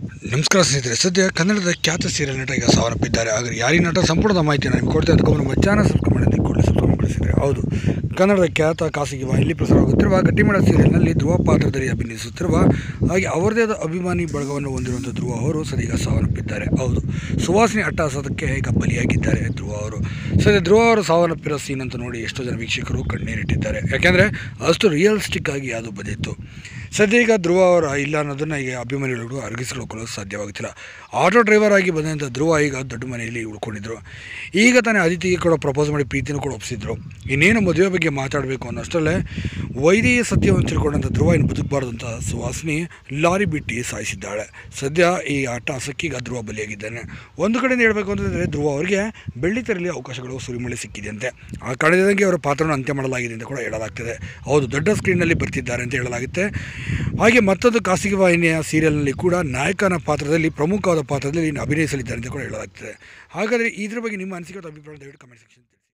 ನಮಸ್ಕಾರ ಸ್ನೇಹಿತರೆ ಸದ್ಯ ಕನ್ನಡದ ಖ್ಯಾತ ಸೀರಿಯಲ್ ನಟ ಈಗ ಸಾವನ್ನಪ್ಪಿದ್ದಾರೆ ಆದರೆ ಯಾರಿ ನಟ ಸಂಪೂರ್ಣದ ಮಾಹಿತಿಯನ್ನು ನಿಮ್ಗೆ ಕೊಡ್ತಾ ಇದ್ದಕ್ಕೆ ನಮ್ಮ ಚಾನಲ್ ಸಬ್ಸ್ಕ್ರೈಬ್ ಮಾಡಿ ಕೂಡಲೇ ಸಬ್ಸ್ಕ್ರೈಬ್ ಮಾಡಿಸಿದರೆ ಹೌದು ಕನ್ನಡದ ಖ್ಯಾತ ಖಾಸಗಿ ವಾಹಿನಿಯಲ್ಲಿ ಪ್ರಸಾರವಾಗುತ್ತಿರುವ ಗಟ್ಟಿಮಡ ಸೀರಿಯಲ್ನಲ್ಲಿ ಧ್ರುವ ಪಾತ್ರದಲ್ಲಿ ಅಭಿನಯಿಸುತ್ತಿರುವ ಹಾಗೆ ಅವರದೇ ಆದ ಅಭಿಮಾನಿ ಬಳಗವನ್ನು ಹೊಂದಿರುವಂಥ ಧ್ರುವ ಅವರು ಸದ್ಯ ಸಾವನ್ನಪ್ಪಿದ್ದಾರೆ ಹೌದು ಸುವಾಸಿನಿ ಅಟ್ಟಹಾಸಕ್ಕೆ ಈಗ ಬಲಿಯಾಗಿದ್ದಾರೆ ಧ್ರುವ ಅವರು ಸದ್ಯ ಧ್ರುವ ಅವರು ಸಾವನ್ನಪ್ಪಿರೋ ಸೀನ್ ಅಂತ ನೋಡಿ ಎಷ್ಟೋ ಜನ ವೀಕ್ಷಕರು ಕಣ್ಣೀರಿಟ್ಟಿದ್ದಾರೆ ಯಾಕೆಂದರೆ ಅಷ್ಟು ರಿಯಲಿಸ್ಟಿಕ್ ಆಗಿ ಅದು ಬಂದಿತ್ತು ಸದ್ಯ ಈಗ ಧ್ರುವ ಅವರ ಇಲ್ಲ ಅನ್ನೋದನ್ನು ಈಗ ಅಭಿಮಾನಿಗಳು ಅರಗಿಸಿಕೊಳ್ಳಲು ಸಾಧ್ಯವಾಗುತ್ತಿಲ್ಲ ಆಟೋ ಡ್ರೈವರ್ ಆಗಿ ಬಂದಂಥ ಧ್ರುವ ಈಗ ದೊಡ್ಡ ಮನೆಯಲ್ಲಿ ಉಳ್ಕೊಂಡಿದ್ರು ಈಗ ತಾನೇ ಅದಿತಿಗೆ ಕೂಡ ಪ್ರಪೋಸ್ ಮಾಡಿ ಪ್ರೀತಿನೂ ಕೂಡ ಒಪ್ಪಿಸಿದ್ರು ಇನ್ನೇನು ಮದುವೆ ಬಗ್ಗೆ ಮಾತಾಡಬೇಕು ಅನ್ನೋಷ್ಟರಲ್ಲೇ ವೈದೇಹಿ ಸತ್ಯವನ್ನು ತಿಳ್ಕೊಂಡಂಥ ಧ್ರುವ ಇನ್ನು ಬದುಕಬಾರ್ದು ಅಂತ ಸುವಾಸಿನಿ ಲಾರಿ ಬಿಟ್ಟು ಸಾಯಿಸಿದ್ದಾಳೆ ಸದ್ಯ ಈ ಆಟ ಈಗ ಧ್ರುವ ಬಲಿಯಾಗಿದ್ದಾನೆ ಒಂದು ಕಡೆಯಿಂದ ಹೇಳಬೇಕು ಅಂತಂದರೆ ಧ್ರುವ ಅವರಿಗೆ ಬೆಳ್ಳಿ ತೆರಲಿ ಅವಕಾಶಗಳು ಸುರಿಮಳೆ ಸಿಕ್ಕಿದೆಯಂತೆ ಆ ಕಾರಣದಿಂದಾಗಿ ಅವರ ಪಾತ್ರವನ್ನು ಅಂತ್ಯ ಮಾಡಲಾಗಿದೆ ಅಂತ ಕೂಡ ಹೇಳಲಾಗ್ತದೆ ಹೌದು ದೊಡ್ಡ ಸ್ಕ್ರೀನ್ನಲ್ಲಿ ಬರ್ತಿದ್ದಾರೆ ಅಂತ ಹೇಳಲಾಗುತ್ತೆ ಹಾಗೆ ಮತ್ತೊಂದು ಖಾಸಗಿ ವಾಹಿನಿಯ ಸೀರಿಯಲ್ನಲ್ಲಿ ಕೂಡ ನಾಯಕನ ಪಾತ್ರದಲ್ಲಿ ಪ್ರಮುಖವಾದ ಪಾತ್ರದಲ್ಲಿ ಅಭಿನಯಿಸಲಿದ್ದಾರೆ ಅಂತ ಕೂಡ ಹೇಳಲಾಗ್ತದೆ ಹಾಗಾದರೆ ಇದ್ರ ಬಗ್ಗೆ ನಿಮ್ಮ ಅನಿಸಿಕೆ ಮತ್ತು ಅಭಿಪ್ರಾಯ ದಯವಿಟ್ಟು ಕಮೆಂಟ್ ಸೆಕ್ಷನ್